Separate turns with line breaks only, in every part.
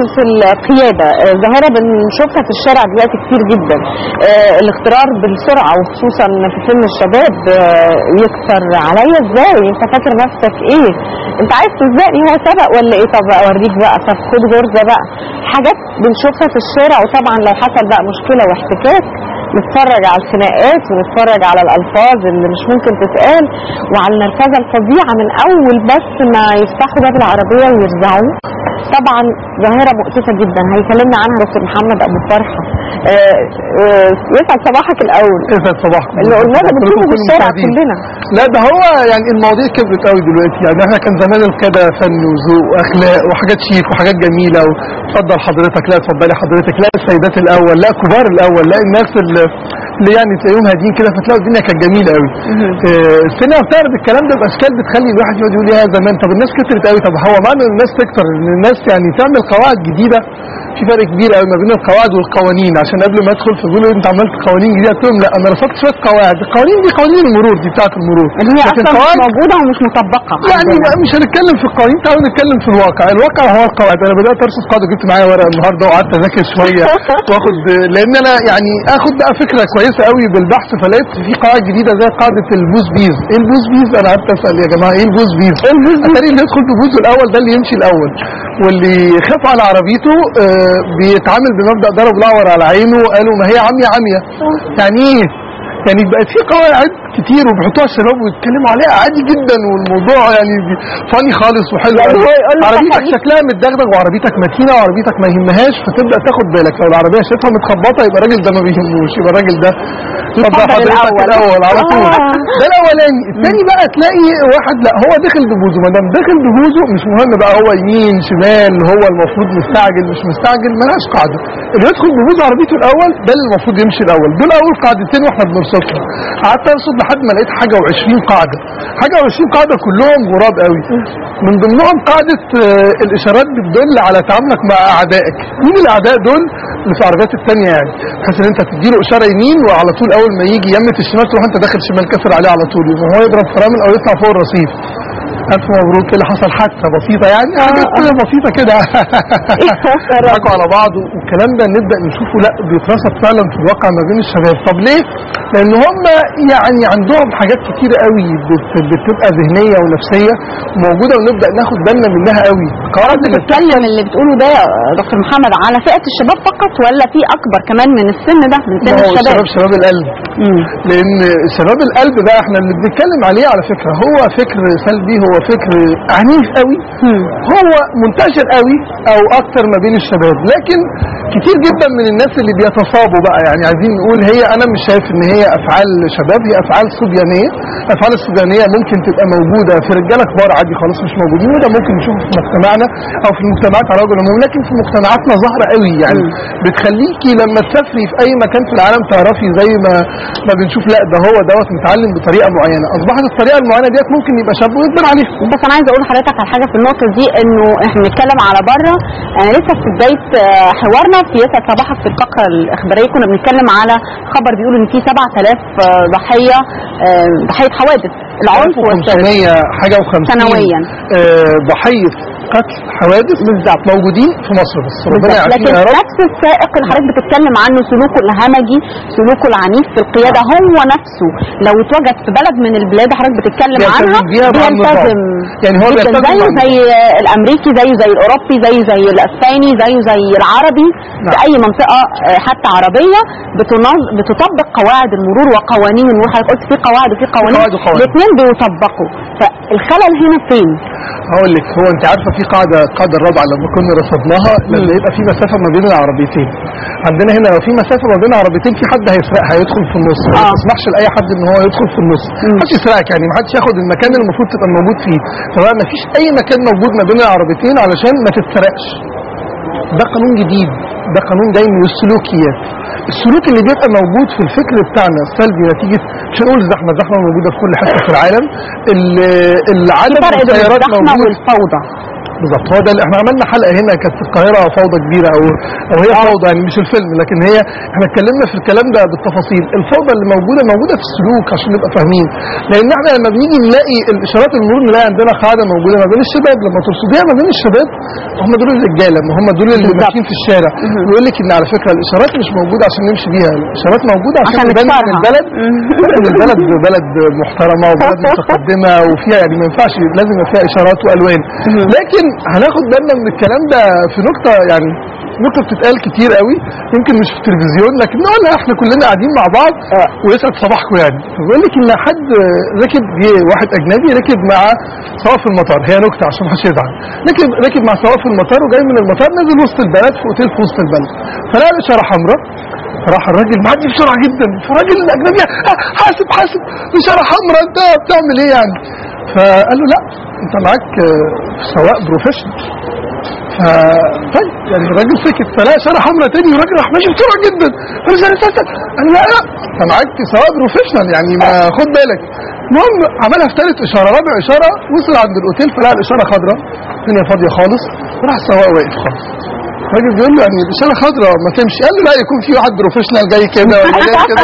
في القياده آه، ظاهره بنشوفها في الشارع دلوقتي كتير جدا آه، الاغترار بالسرعه وخصوصا في سن الشباب آه، يكسر عليا ازاي انت فاكر نفسك ايه انت عايز تسبقني هو سبق ولا ايه طب اوريك بقى طب خد غرزه بقى حاجات بنشوفها في الشارع وطبعا لو حصل بقى مشكله واحتكاك نتفرج على الخناقات ونتفرج على الالفاظ اللي مش ممكن تتقال وعلى النرفزه الفظيعه من اول بس ما يفتحوا باب العربيه ويرزعوه طبعا ظاهره مؤسفه جدا هيكلمنا عنها دكتور محمد ابو فرحه آه، آه، يسعد صباحك الاول
يسعد صباحكم
اللي قلنا ده بنشوفه في
كل
الشارع
المشاهدين.
كلنا
لا ده هو يعني المواضيع كبرت قوي دلوقتي يعني احنا كان زمان القياده فن وذوق واخلاق وحاجات شيك وحاجات جميله وتفضل حضرتك لا اتفضلي حضرتك لا السيدات الاول لا كبار الاول لا الناس اللي اللي يعني تلاقيهم هاديين كده فتلاقوا الدنيا كانت جميله قوي آه، السينما بتعرض الكلام ده باشكال بتخلي الواحد يقعد يقول يا زمان طب الناس كترت قوي طب هو معنى ان الناس تكتر ان الناس يعني تعمل قواعد جديده في فرق كبير قوي ما بين القواعد والقوانين عشان قبل ما ادخل فبيقولوا انت عملت قوانين جديده قلت لهم لا انا رصدت شويه قواعد القوانين دي قوانين المرور دي بتاعه المرور
اللي هي
لكن
اصلا مش
قواعد
موجوده ومش مطبقه
يعني
عندنا.
مش هنتكلم في القوانين تعالوا نتكلم في الواقع الواقع هو القواعد انا بدات ارصد قاعده جبت معايا ورقه النهارده وقعدت اذاكر شويه واخد لان انا يعني اخد بقى فكره كويسه قوي بالبحث فلقيت في قواعد جديده زي قاعده البوز بيز ايه البوز بيز انا قعدت اسال يا جماعه ايه البوز بيز اتاري اللي يدخل ببوزه الاول ده اللي يمشي الاول واللي يخاف على عربيته آه، بيتعامل بمبدا ضرب الاعور على عينه قالوا ما هي عمية عمية يعني ايه يعني بقت في قواعد كتير وبيحطوها الشباب ويتكلموا عليها عادي جدا والموضوع يعني فاني خالص وحلو
يعني
قوي.
هو يقول لك
عربيتك
خليك-
شكلها متدغدغ وعربيتك متينه وعربيتك ما يهمهاش فتبدا تاخد بالك لو العربيه شايفها متخبطه يبقى الراجل ده ما بيهموش يبقى الراجل ده اتفضل
يفضل
حضرتك
الأول.
الاول على طول
آه.
ده الاولاني الثاني بقى تلاقي واحد لا هو دخل ببوزه ما دام دخل ببوزه مش مهم بقى هو يمين شمال هو المفروض مستعجل مش مستعجل ملهاش قاعده اللي يدخل ببوز عربيته الاول ده اللي المفروض يمشي الاول دول اول قاعدتين واحنا بنرصدهم قعدت ارصد لحد ما لقيت حاجه و20 قاعده حاجه و20 قاعده كلهم غراب قوي من ضمنهم قاعده آه، الاشارات بتدل على تعاملك مع اعدائك مين الاعداء دول اللي في العربيات الثانيه يعني بحيث ان انت تديله اشاره يمين وعلى طول اول ما يجي يمة الشمال تروح انت داخل شمال كسر عليه على طول يبقى هو يضرب فرامل او يطلع فوق الرصيف ألف مبروك اللي حصل حادثة بسيطة يعني حاجات كده بسيطة كده يضحكوا على بعض والكلام ده نبدأ نشوفه لا بيترصد فعلا في الواقع ما بين الشباب طب ليه؟ لأن هم يعني عندهم حاجات كتيرة قوي بت- بتبقى ذهنية ونفسية موجودة ونبدأ ناخد بالنا منها قوي قواعد اللي
بتتكلم اللي بتقوله ده يا دكتور محمد على فئه الشباب فقط ولا في اكبر كمان من السن ده من سن
ما هو
الشباب
الشباب شباب القلب
مم.
لان شباب القلب ده احنا اللي بنتكلم عليه على فكره هو فكر سلبي هو فكر عنيف قوي
مم.
هو منتشر قوي او اكتر ما بين الشباب لكن كتير جدا من الناس اللي بيتصابوا بقى يعني عايزين نقول هي انا مش شايف ان هي افعال شباب هي افعال صبيانيه الافعال الصبيانيه ممكن تبقى موجوده في رجاله كبار عادي خالص مش موجودين وده ممكن نشوفه في مجتمعنا او في المجتمعات على وجه العموم لكن في مجتمعاتنا ظاهره قوي يعني بتخليكي لما تسافري في اي مكان في العالم تعرفي زي ما ما بنشوف لا ده هو دوت متعلم بطريقه معينه اصبحت الطريقه المعينه ديت ممكن يبقى شاب ويكبر عليها
بس انا عايزه اقول لحضرتك على حاجه في النقطه دي انه احنا بنتكلم على بره انا لسه في بدايه آه، حوارنا في يسعد صباحك في الفقره الاخباريه كنا بنتكلم على خبر بيقول ان في 7000 آه، ضحيه آه، ضحيه حوادث العنف والسرقه
500 حاجه و50
سنويا.
آه ضحيه قتل حوادث بالظبط موجودين في مصر بس ربنا
بالظبط.
يعافينا
لكن
يا رب
نفس السائق اللي حضرتك بتتكلم عنه سلوكه الهمجي سلوكه العنيف في القياده هو نفسه لو اتوجد في بلد من البلاد اللي حضرتك بتتكلم
بيلتزم
عنها
بيها مع النظام.
بيلتزم
يعني هو
جداً.
بيلتزم
زيه
مع
زي الامريكي زيه زي الاوروبي زيه زي الاسباني زيه زي العربي في
نعم.
اي منطقه آه، حتى عربيه بتنظ- بتطبق قواعد المرور وقوانين المرور حضرتك قلت في قواعد وفي قوانين
قواعد وقوانين.
الاثنين بيطبقوا فالخلل هنا فين؟
هقول لك هو انت عارفه في قاعده القاعده الرابعه لما كنا رصدناها لما يبقى في مسافه ما بين العربيتين عندنا هنا لو في مسافه ما بين عربيتين في حد هيسرق هيدخل في النص ما
آه.
تسمحش لاي حد ان هو يدخل في النص ما حدش يسرقك يعني ما حدش ياخد المكان اللي المفروض تبقى موجود فيه فبقى ما فيش اي مكان موجود ما بين العربيتين علشان ما تتسرقش ده قانون جديد ده قانون جاي من السلوكيات السلوك اللي بيبقى موجود في الفكر بتاعنا السلبي نتيجه مش هنقول الزحمه الزحمه موجوده في كل حته في العالم ال-
في
العدد
فرق بين
السيارات
الزحمه
موجود
والفوضى
بالظبط هو ده اللي احنا عملنا حلقه هنا كانت في القاهره فوضى كبيره او او هي فوضى يعني مش الفيلم لكن هي احنا اتكلمنا في الكلام ده بالتفاصيل الفوضى اللي موجوده موجوده في السلوك عشان نبقى فاهمين لان احنا لما بنيجي نلاقي الاشارات المرور نلاقي عندنا قاعده موجوده ما بين الشباب لما ترصديها ما بين الشباب هم دول الرجاله ما هم دول اللي
بالظبط.
ماشيين في الشارع يقول لك ان على فكره الاشارات مش موجوده عشان نمشي بيها الاشارات موجوده عشان
عشان
تبان ان
نكسرها.
البلد ان البلد بلد محترمه وبلد متقدمه وفيها يعني ما ينفعش لازم يبقى فيها اشارات والوان لكن هناخد بالنا من الكلام ده في نقطه يعني نقطه بتتقال كتير قوي يمكن مش في التلفزيون لكن نقولها احنا كلنا قاعدين مع بعض ويسعد صباحكم يعني بيقول لك ان حد ركب جه واحد اجنبي ركب مع سواق في المطار هي نكته عشان محدش يزعل ركب ركب مع سواق في المطار وجاي من المطار نزل وسط البلد في اوتيل في وسط البلد فلقى الاشاره حمراء راح الراجل معدي بسرعه جدا فالراجل الاجنبي "آه، حاسب حاسب اشاره حمراء انت بتعمل ايه يعني فقال له لا انت معاك آه، سواق بروفيشنال ف طيب يعني الراجل سكت فلقى اشاره حمراء تاني والراجل راح ماشي بسرعه جدا فقال له استنى قال له لا لا انت معاك سواق بروفيشنال يعني ما خد بالك المهم عملها في ثالث اشاره رابع اشاره وصل عند الاوتيل فلقى الاشاره خضراء الدنيا فاضيه خالص وراح السواق واقف خالص الراجل بيقول له يعني الاشاره خضراء ما تمشي قال له لا يكون في واحد بروفيشنال جاي كده ولا جاي كده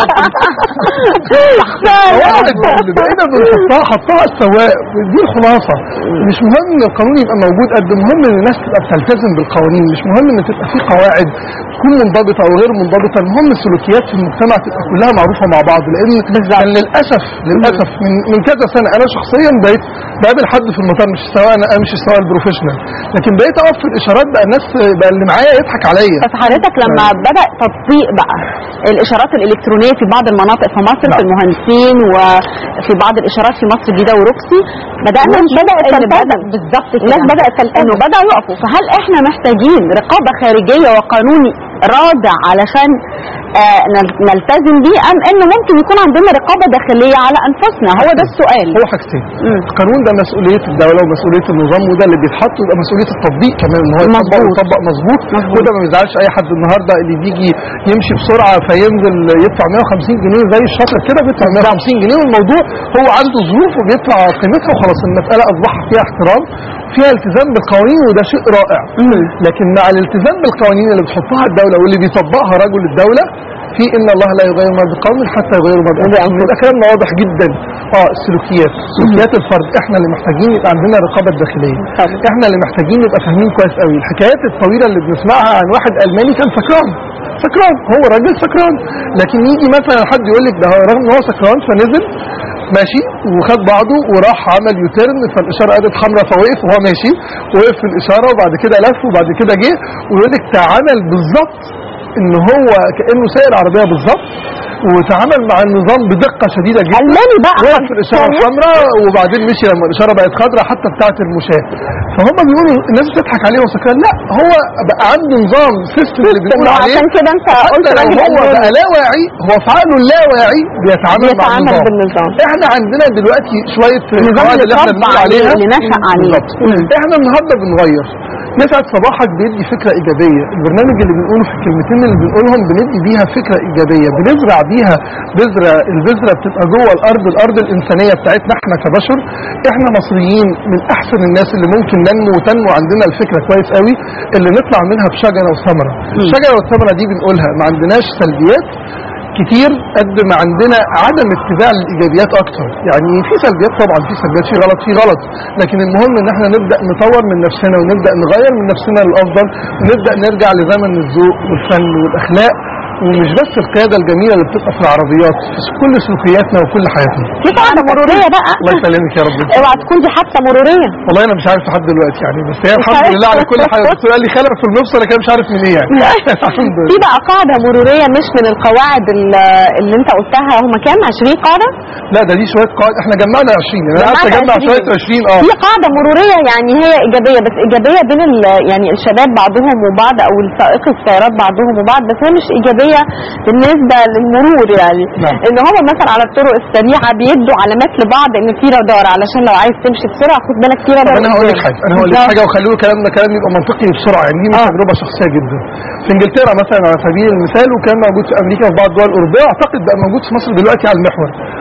هو اللي بقينا بنحطها حطها السواق دي الخلاصه مش مهم ان القانون يبقى موجود قد مهم ان الناس تبقى بتلتزم بالقوانين مش مهم ان تبقى في قواعد تكون منضبطه او غير منضبطه المهم السلوكيات في المجتمع تبقى كلها معروفه مع بعض لان كان للاسف للاسف من من كذا سنه انا شخصيا بقيت بقابل حد في المطار مش السواق انا مش السواق البروفيشنال لكن بقيت اقف في الاشارات بقى الناس بقى اللي معايا يضحك عليا
بس حضرتك لما بدأ تطبيق بقى الإشارات الإلكترونية في بعض المناطق في مصر
نعم.
في المهندسين وفي بعض الإشارات في مصر الجديدة وروكسي بدأنا
الناس
نشوف
بدأت
إن
تلتزم.
بدأ بالظبط كده
الناس بدأت تلتزم.
إنه بدأوا يقفوا فهل إحنا محتاجين رقابة خارجية وقانوني رادع علشان آه نل- نلتزم بيه أم إنه ممكن يكون عندنا رقابة داخلية على أنفسنا هو ده السؤال
هو حاجتين
مم.
القانون ده مسؤوليه الدوله ومسؤوليه النظام وده اللي بيتحط ويبقى مسؤوليه التطبيق كمان ان هو يطبق
مظبوط.
ويطبق مظبوط
مظبوط.
وده ما بيزعلش اي حد النهارده اللي بيجي يمشي بسرعه فينزل يدفع 150 جنيه زي الشاطر كده بيدفع 150 جنيه والموضوع هو عنده ظروف وبيدفع قيمتها وخلاص المساله اصبحت فيها احترام فيها التزام بالقوانين وده شيء رائع لكن مع الالتزام بالقوانين اللي بتحطها الدوله واللي بيطبقها رجل الدوله في ان الله لا يغير ما بقوم حتى يغيروا ما بانفسهم يبقى كلامنا واضح جدا اه السلوكيات سلوكيات الفرد احنا اللي محتاجين يبقى عندنا الرقابه الداخليه
طبعا.
احنا اللي محتاجين نبقى فاهمين كويس قوي الحكايات الطويله اللي بنسمعها عن واحد الماني كان سكران سكران هو راجل سكران لكن يجي مثلا حد يقول لك ده هو رغم ان هو سكران فنزل ماشي وخد بعضه وراح عمل يوتيرن فالاشاره قالت حمراء فوقف وهو ماشي وقف في الاشاره وبعد كده لف وبعد كده جه ويقول لك تعامل بالظبط ان هو كانه سايق العربيه بالظبط وتعامل مع النظام بدقه شديده جدا
ألماني بقى
وقف في الاشاره الحمراء وبعدين مشي لما الاشاره بقت خضراء حتى بتاعه المشاة فهم بيقولوا الناس بتضحك عليه وسكران لا هو بقى عنده نظام سيستم اللي بنقول عليه
عشان كده انت قلت
حتى لو
راجل
هو
ألماني.
بقى لا واعي هو في عقله اللاواعي بيتعامل مع
بيتعامل
النظام
بالنظام.
احنا عندنا دلوقتي شويه
النظام
القواعد
اللي
اللي احنا
اتربى
بنقول
عليه،
عليها
اللي نشأ عليه.
بالظبط. احنا النهارده بنغير يسعد صباحك بيدي فكره ايجابيه البرنامج اللي بنقوله في الكلمتين اللي بنقولهم بندي بيها فكره ايجابيه بنزرع بيها بذره البذره بتبقى جوه الارض الارض الانسانيه بتاعتنا احنا كبشر احنا مصريين من احسن الناس اللي ممكن ننمو وتنمو عندنا الفكره كويس قوي اللي نطلع منها بشجره وثمره الشجره والثمره دي بنقولها ما عندناش سلبيات كتير قد ما عندنا عدم اتباع للايجابيات اكتر يعني في سلبيات طبعا في سلبيات في غلط في غلط لكن المهم ان احنا نبدا نطور من نفسنا ونبدا نغير من نفسنا للافضل ونبدا نرجع لزمن الذوق والفن والاخلاق ومش بس القياده الجميله اللي بتبقى في العربيات في كل سلوكياتنا وكل حياتنا
في قاعدة مرورية بقى
الله يسلمك يا رب
اوعى تكون دي حادثة مرورية
والله انا مش عارف لحد دلوقتي يعني بس هي الحمد
عارف.
لله على كل حاجه الدكتور قال لي خلق في المفصل انا كده مش عارف من ايه يعني الحمد
في
لله
بقى قاعدة مرورية مش من القواعد ال- اللي انت قلتها هما كام 20 قاعدة
لا ده دي شويه قواعد احنا جمعنا 20 انا قعدت
جمعنا
اجمع
20.
شويه 20 اه
في قاعدة مرورية يعني هي إيجابية بس إيجابية بين ال يعني الشباب بعضهم وبعض أو سائقي السيارات بعضهم وبعض بس هي مش إيجابية بالنسبة للمرور يعني
نعم.
إن هم مثلا على الطرق السريعة بيدوا علامات لبعض إن في رادار علشان لو عايز تمشي بسرعة خد بالك في
طب
رادار
انا هقول لك
قدام.
حاجه انا هقول لك
بالظبط.
حاجه وخلوا كلامنا كلام يبقى منطقي بسرعه يعني دي من
آه.
تجربه شخصيه جدا في انجلترا مثلا على سبيل المثال وكان موجود في امريكا وفي بعض الدول الاوروبيه واعتقد بقى موجود في مصر دلوقتي على المحور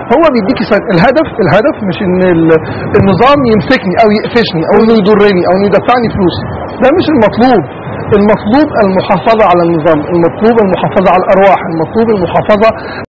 هو بيديكي سن الهدف الهدف مش ان ال- النظام يمسكني او يقفشني او انه يضرني او انه يدفعني فلوس ده مش المطلوب المطلوب المحافظة على النظام المطلوب المحافظة على الأرواح المطلوب المحافظة